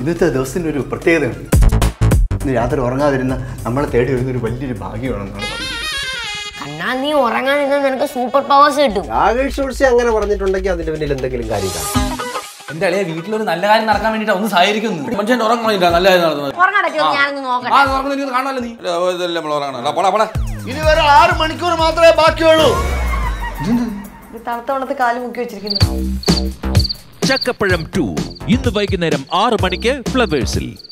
ഇന്നത്തെ ദിവസത്തിന് ഒരു പ്രത്യേകതയുണ്ട് ഇന്ന് രാത്രി ഉറങ്ങാതിരുന്ന നമ്മളെ തേടി വരുന്ന ഒരു വലിയൊരു ഭാഗ്യമാണെന്നാണ് പറയുന്നത് കണ്ണാ നീ ഉറങ്ങാനിരുന്ന നിനക്ക് സൂപ്പർ പവേഴ്സ് കിട്ടും രാകേഷ് ഷോൾസി അങ്ങനെ പറഞ്ഞിട്ടുണ്ടെങ്കിൽ അതിന്റെ പിന്നിൽ എന്തെങ്കിലും കാര്യം കാണും എന്റെ അളിയ വീട്ടിലൊരു നല്ല കാര്യം നടക്കാൻ വേണ്ടിട്ട് ഒന്ന് സഹായിക്കുന്നു മനുഷ്യൻ ഉറങ്ങണില്ല നല്ല കാര്യം നടത്തുന്നത് ഉറങ്ങാൻ പറ്റുമോ ഞാനൊന്ന് ആ നോക്കട്ടെ ഉറങ്ങുന്ന എനിക്ക് കാണാമല്ലോ നീ ഇതല്ലേ നമ്മൾ ഉറങ്ങണം പോടാ പോടാ ഇനി വരെ ആറ് മണിക്കൂർ മാത്രമേ ബാക്കിയുള്ളൂ തണുത്തവണത്ത് കാല് മുക്കി വെച്ചിരിക്കുന്നു ചക്കപ്പഴം ടു ഇന്ന് വൈകുന്നേരം ആറ് മണിക്ക് ഫ്ലവേഴ്സിൽ